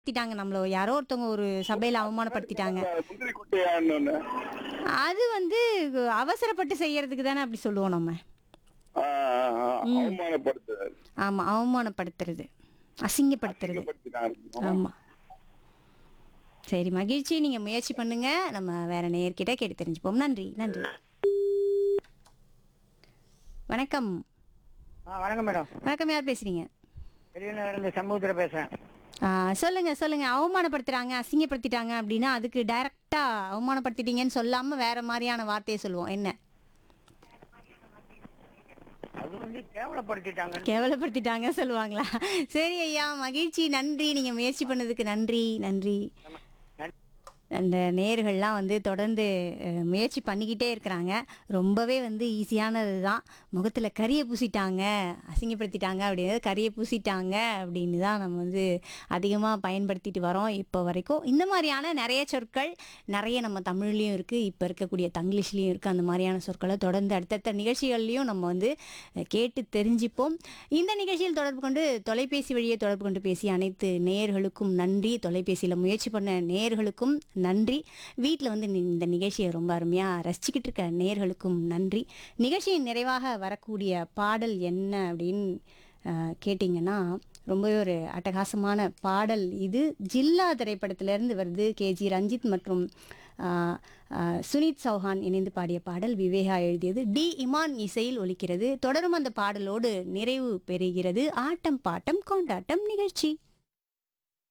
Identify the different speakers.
Speaker 1: அவமானப்படுத்திட்டாங்க நம்மள யாரோ ஒருத்தவங்க ஒரு சபையில அவமானப்படுத்திட்டாங்க
Speaker 2: முந்திரி குட்டையான்னு
Speaker 1: அது வந்து அவசரப்பட்டு செய்யறதுக்கு தானே அப்படி சொல்லுவோம் நம்ம
Speaker 2: அவமானப்படுத்துறாரு
Speaker 1: ஆமா அவமானப்படுத்துறது அசிங்கப்படுத்துறது
Speaker 2: அசிங்கப்படுத்திட்டாங்க.
Speaker 1: ஆமா சரி மகிழ்ச்சி நீங்க முயற்சி பண்ணுங்க நம்ம வேற நேர்கிட்ட கேட்டு தெரிஞ்சுப்போம் நன்றி நன்றி வணக்கம்
Speaker 3: ஆ வணக்கம் மேடம்
Speaker 1: வணக்கம் யார் பேசுறீங்க
Speaker 3: வெளியூர்ல இருந்து சமூகத்தில் பேசுறேன்
Speaker 1: ஆ, சொல்லுங்க சொல்லுங்க அவமானப்படுத்துறாங்க அசிங்கப்படுத்திட்டாங்க அப்படின்னா அதுக்கு டைரக்டா அவமானப்படுத்திட்டீங்கன்னு சொல்லாம வேற மாதிரியான வார்த்தையை சொல்லுவோம் என்ன
Speaker 3: அது வந்து கேவலப்படுத்திட்டாங்க
Speaker 1: கேவலப்படுத்திட்டாங்க சொல்லுவாங்களா சரி ஐயா மகிழ்ச்சி நன்றி நீங்க முயற்சி பண்ணதுக்கு நன்றி நன்றி அந்த நேர்கள்லாம் வந்து தொடர்ந்து அஹ், முயற்சி பண்ணிக்கிட்டே இருக்கிறாங்க ரொம்பவே வந்து ஈஸியானது தான் முகத்தில் கரியை பூசிட்டாங்க அசிங்கப்படுத்திட்டாங்க அப்படிங்கிறது கரியை பூசிட்டாங்க அப்படின்னு தான் நம்ம வந்து அதிகமாக பயன்படுத்திட்டு வரோம் இப்போ வரைக்கும் இந்த மாதிரியான நிறைய சொற்கள் நிறைய நம்ம தமிழ்லேயும் இருக்குது இப்போ இருக்கக்கூடிய தங்கிலீஷ்லேயும் இருக்குது அந்த மாதிரியான சொற்களை தொடர்ந்து அடுத்தடுத்த நிகழ்ச்சிகள்லையும் நம்ம வந்து அஹ், கேட்டு தெரிஞ்சுப்போம் இந்த நிகழ்ச்சியில் தொடர்பு கொண்டு தொலைபேசி வழியே தொடர்பு கொண்டு பேசிய அனைத்து நேயர்களுக்கும் நன்றி தொலைபேசியில் முயற்சி பண்ண நேயர்களுக்கும் நன்றி வீட்டில் வந்து நீ- இந்த நிகழ்ச்சியை ரொம்ப அருமையாக ரசிச்சுக்கிட்டு இருக்க நேயர்களுக்கும் நன்றி நிகழ்ச்சியின் நிறைவாக வரக்கூடிய பாடல் என்ன அப்படின்னு அஹ், கேட்டிங்கன்னா ரொம்பவே ஒரு அட்டகாசமான பாடல் இது ஜில்லா திரைப்படத்திலிருந்து வருது கேஜி ரஞ்சித் மற்றும் அஹ், அஹ், சுனித் சௌஹான் இணைந்து பாடிய பாடல் விவேகா எழுதியது டி இமான் இசையில் ஒலிக்கிறது தொடரும் அந்த பாடலோடு நிறைவு பெறுகிறது ஆட்டம் பாட்டம் கொண்டாட்டம் நிகழ்ச்சி